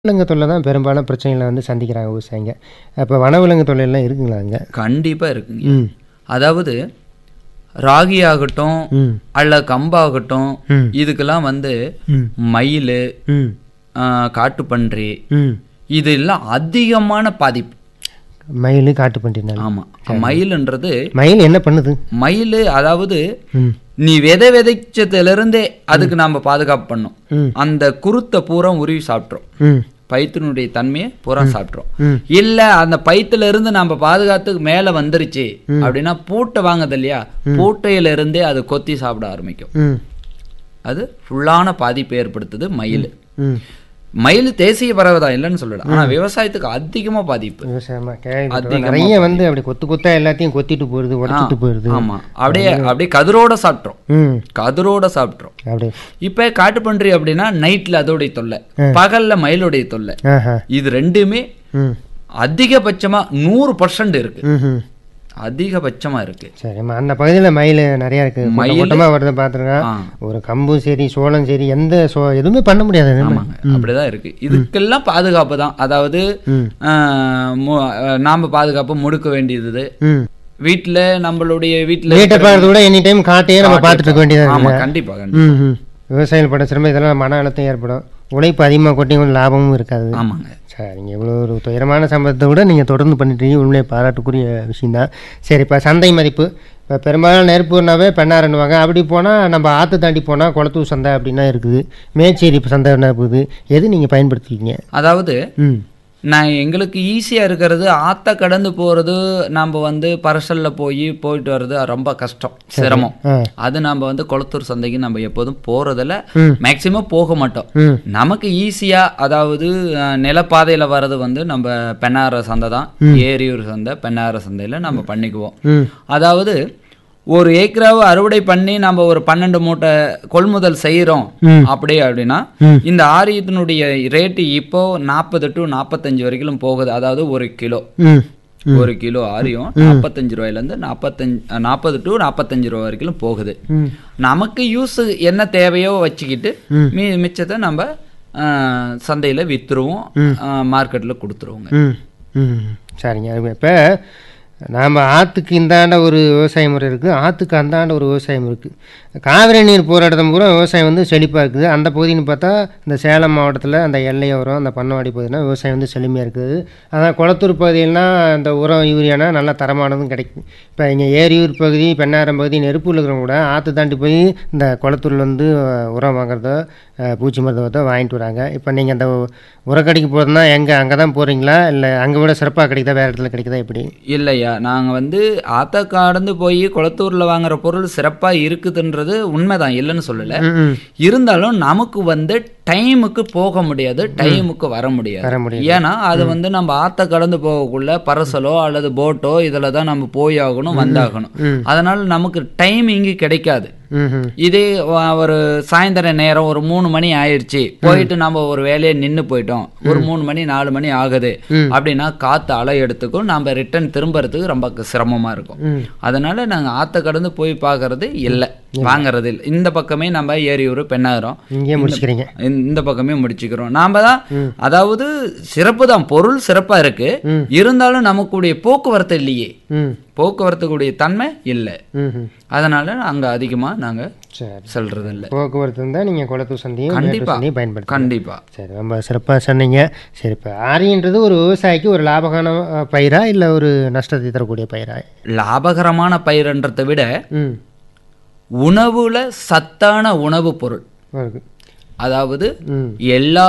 வனவிலங்கு தொல்லை தான் பெரும்பாலும் பிரச்சனைகளை வந்து சந்திக்கிறாங்க விவசாயிங்க அப்போ வனவிலங்கு தொல்லையெல்லாம் இருக்குங்களா அங்கே கண்டிப்பா இருக்குங்க ம் அதாவது ராகி ஆகட்டும் ம் அல்ல கம்பாகட்டும் ம். இதுக்கெல்லாம் வந்து ம் மயில் ம் காட்டுப்பன்றி ம் இதெல்லாம் அதிகமான பாதிப்பு மயில் காட்டுப்பன்றினால ஆமா மயில்ன்றது மயில் என்ன பண்ணுது மயில் அதாவது ம் நீ விதை விதைச்சதுல இருந்தே அதுக்கு நாம பாதுகாப்பு பண்ணோம் ம் அந்த குருத்தை பூரா உருவி சாப்பிட்றோம் ம் பைத்தினுடைய தன்மையை பூரா சாப்பிட்றோம் ம் இல்ல அந்த பைத்துல இருந்து நம்ம பாதுகாத்துக்கு மேல வந்துருச்சு அப்படின்னா பூட்டை வாங்குது இல்லையா பூட்டையில இருந்தே அது கொத்தி சாப்பிட ஆரம்பிக்கும் ம் அது ஃபுல்லான பாதிப்பை ஏற்படுத்துது மயில் ம் மயில் தேசிய பறவை தான் இல்லைன்னு சொல்லல ஆனா விவசாயத்துக்கு அதிகமா பாதிப்பு விவசாயமா கேள்விப்பட்டிருக்கோம். அதிகமா நிறைய வந்து அப்படி கொத்து கொத்தா எல்லாத்தையும் கொத்திட்டு போயிடுது உடச்சிட்டு போயிடுது ஆமா அப்படியே அப்படியே கதிரோட சாப்பிட்றோம் ம் கதிரோட சாப்பிட்றோம் அப்படியே இப்ப காட்டுப்பன்றி அப்படின்னா நைட்ல அதோடைய தொல்லை பகல்ல மயிலுடைய தொல்லை ஆஹா இது ரெண்டுமே ம் அதிகபட்சமா நூறு பர்சன்ட் இருக்கு ம் ம் அதிகபட்சமா இருக்கு சரிம்மா அந்த பகுதியில் மயில் நிறையா இருக்குது மயில்? கூட்டமாக வருது பார்த்துருக்கேன் ஆ. ஒரு கம்பும் சரி சோளம் சரி எந்த சோ எதுவுமே பண்ண முடியாது ஆமாங்க அப்படிதான் இருக்கு இதுக்கெல்லாம் பாதுகாப்பு தான் அதாவது ம் ஆஹ், மு- ஆஹ், நாம பாதுகாப்பு முடுக்க வேண்டியது ம் வீட்டுல நம்மளுடைய வீட்டுல வீட்டை பார்க்கறத விட எனி டைம் காட்டையே நம்ம பார்த்துட்டு இருக்க வேண்டியதாக ஆமா இருக்குது கண்டிப்பா கண்டிப்பா ம் ம் விவசாயிகள் பட சிரமம் இதெல்லாம் மன அழுத்தம் ஏற்படும் உழைப்பு அதிகமாக கொட்டி கொஞ்சம் லாபமும் இருக்காது ஆமாங்க சரிங்க இவ்வளோ ஒரு துயரமான சம்பவத்தை விட நீங்கள் தொடர்ந்து பண்ணிட்டு இருக்கீங்க உண்மையை பாராட்டுக்குரிய விஷயம்தான் சரி இப்போ சந்தை மதிப்பு இப்போ பெரும்பாலும் நெருப்புனாவே பெண்ணாரன்னுவாங்க அப்படி போனால் நம்ம ஆற்று தாண்டி போனால் குளத்தூர் சந்தை அப்படின்னா இருக்குது மேச்சேரி சந்தை என்ன இருக்குது எது நீங்கள் பயன்படுத்திக்கிங்க அதாவது ம் நான் எங்களுக்கு ஈஸியா இருக்கிறது ஆத்த கடந்து போறது நம்ம வந்து பரசல்ல போய் போயிட்டு வர்றது ரொம்ப கஷ்டம் சிரமம் ஆ அது நம்ம வந்து கொளத்தூர் சந்தைக்கு நம்ம எப்போதும் போறதில்ல ம். மேக்சிமம் போக மாட்டோம் ம் நமக்கு ஈஸியா அதாவது அஹ், நிலப்பாதையில வர்றது வந்து நம்ம பெண்ணார சந்தை தான் ஏரியூர் சந்தை பெண்ணார சந்தையில நம்ம பண்ணிக்குவோம் ம் அதாவது ஒரு ஏக்கராவை அறுவடை பண்ணி நம்ம ஒரு பன்னெண்டு மூட்டை கொள்முதல் செய்யறோம் ம். அப்படி அப்படின்னா ம். இந்த ஆரியத்தினுடைய ரேட்டு இப்போ நாற்பது டு நாற்பத்தஞ்சு வரைக்கும் போகுது அதாவது ஒரு கிலோ ம் ஒரு கிலோ ஆரியம் நாற்பத்தஞ்சு ரூபாயிலேருந்து நாற்பத்தஞ்சு நாற்பது டு நாற்பத்தஞ்சு ரூபா வரைக்கும் போகுது ம் நமக்கு யூஸ் என்ன தேவையோ வச்சுக்கிட்டு மீ மிச்சத்தை நம்ம சந்தையில் விற்றுருவோம் மார்க்கெட்டில் கொடுத்துருவோங்க ம் ம் சரிங்க இப்போ நாம் ஆற்றுக்கு இந்தாண்ட ஒரு விவசாய முறை இருக்குது ஆற்றுக்கு அந்தாண்ட ஒரு விவசாயம் இருக்குது காவிரி நீர் போகிற இடத்துல பூரா விவசாயம் வந்து செழிப்பாக இருக்குது அந்த பகுதின்னு பார்த்தா இந்த சேலம் மாவட்டத்தில் அந்த எல்லையோரம் அந்த பண்ணவாடி பகுதினா விவசாயம் வந்து செழுமையாக இருக்குது அதான் குளத்தூர் பகுதியிலாம் இந்த உரம் யூரியானா நல்லா தரமானதும் கிடைக்கும் இப்போ இங்கே ஏரியூர் பகுதி பெண்ணாரம் பகுதி நெருப்பூர் இருக்கிறவங்க கூட ஆற்று தாண்டி போய் இந்த குளத்தூர்ல வந்து அஹ், உரம் வாங்குறதோ அஹ், பூச்சி மருந்தோ வாங்கிட்டு வராங்க இப்போ நீங்கள் அந்த உரக்கடைக்கு போகிறதுனா எங்கே அங்கே தான் போகிறீங்களா இல்லை அங்கே விட சிறப்பாக கிடைக்குதா வேறு இடத்துல கிடைக்குதா எப்படி இல்லையா நாங்கள் வந்து ஆத்த கடந்து போய் குளத்தூரில் வாங்குற பொருள் சிறப்பாக இருக்குதுன்றது உண்மைதான் இல்லைன்னு சொல்லலை ம் இருந்தாலும் நமக்கு வந்து டைமுக்கு போக முடியாது டைமுக்கு வர முடியாது வர முடியாது. ஏன்னா அது வந்து நம்ம ஆத்த கடந்து போகக்குள்ள பரசலோ அல்லது போட்டோ இதில் தான் நம்ம போய் ஆகணும் வந்தாகணும் அதனால நமக்கு டைம் இங்கே கிடைக்காது ம் ம் இதே வ- ஒரு சாயந்தர நேரம் ஒரு மூணு மணி ஆயிடுச்சு போயிட்டு நம்ம ஒரு வேலையை நின்று போயிட்டோம் ஒரு மூணு மணி நாலு மணி ஆகுது அப்படின்னா காத்து அலை எடுத்துக்கும் நம்ம ரிட்டர்ன் திரும்புறதுக்கு ரொம்ப சிரமமா இருக்கும் ம் அதனால நாங்க ஆத்த கடந்து போய் பார்க்கறது இல்லை வாங்குறது இல்லை இந்த பக்கமே நம்ம ஏரியூர் பெண்ணாயிரம் இங்கேயே முடிச்சுக்கிறீங்க இந்த பக்கமே முடிச்சுக்கிறோம் நாம தான் அதாவது சிறப்பு தான் பொருள் சிறப்பா இருக்கு இருந்தாலும் நமக்குடைய போக்குவரத்து இல்லையே ம் போக்குவரத்துக்குடைய தன்மை இல்லை ம் ம் அதனால அங்க அதிகமா நாங்க சரி செல்றது இல்லை போக்குவரத்து இருந்தால் நீங்கள் குளத்தூர் சந்தையும் மேட்டூர் கண்டிப்பா. சந்தையும் பயன்படுத்தி கண்டிப்பா சரி ரொம்ப சிறப்பாக சொன்னீங்க சரி இப்போ ஆரியன்றது ஒரு விவசாயிக்கு ஒரு லாபகான அஹ், பயிரா இல்லை ஒரு நஷ்டத்தை தரக்கூடிய பயிரா லாபகரமான பயிர்ன்றதை விட ம் உணவுல சத்தான உணவு பொருள் இருக்கு அதாவது ம் எல்லா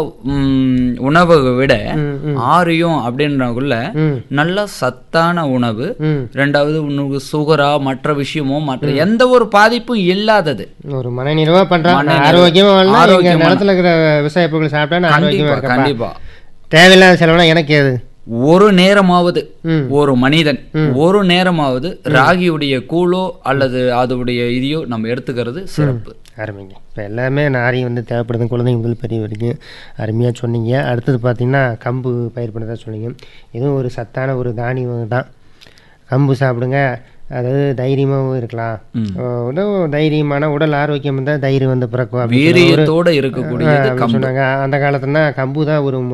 ம், உணவை விட ம், ம். ஆரியம் அப்படின்றக்குள்ள ம் நல்ல சத்தான உணவு ம் ரெண்டாவது உனக்கு சுகரா மற்ற விஷயமோ மற்ற எந்த ஒரு பாதிப்பும் இல்லாதது ஒரு மனநிறைவாக பண்ணுறான் மனநிறைவு. ஆரோக்கியமாக வாழலாம் எங்கள் ஆரோக்கியமான- நிலத்துல இருக்கிற விவசாய பொருட்கள் சாப்பிட்டா நான் ஆரோக்கியமாக கண்டிப்பா இருக்கப்பா கண்டிப்பா தேவையில்லாத செலவுனா எனக்கு ஏது ஒரு நேரமாவது ம். ஒரு மனிதன் ஒரு நேரமாவது ராகியுடைய கூழோ அல்லது அதோடைய இதையோ நம்ம எடுத்துக்கிறது சிறப்பு அருமைங்க இப்போ எல்லாமே நாரி வந்து தேவைப்படுது குழந்தைங்க முதல் பெரிய வரைக்கும் அருமையாக சொன்னீங்க அடுத்தது பார்த்தீங்கன்னா கம்பு பயிர் பண்ணதா சொன்னீங்க இதுவும் ஒரு சத்தான ஒரு தானியம் தான் கம்பு சாப்பிடுங்க அதாவது தைரியமாகவும் இருக்கலாம் உடல் தைரியமான உடல் ஆரோக்கியம் இருந்தால் தைரியம் வந்து பிறக்கும் அப்படின்னு சொன்னாங்க. வீரியத்தோட இருக்கக்கூடியது அப்படின்னு சொன்னாங்க அந்த காலத்துல கம்பு தான் ஒரு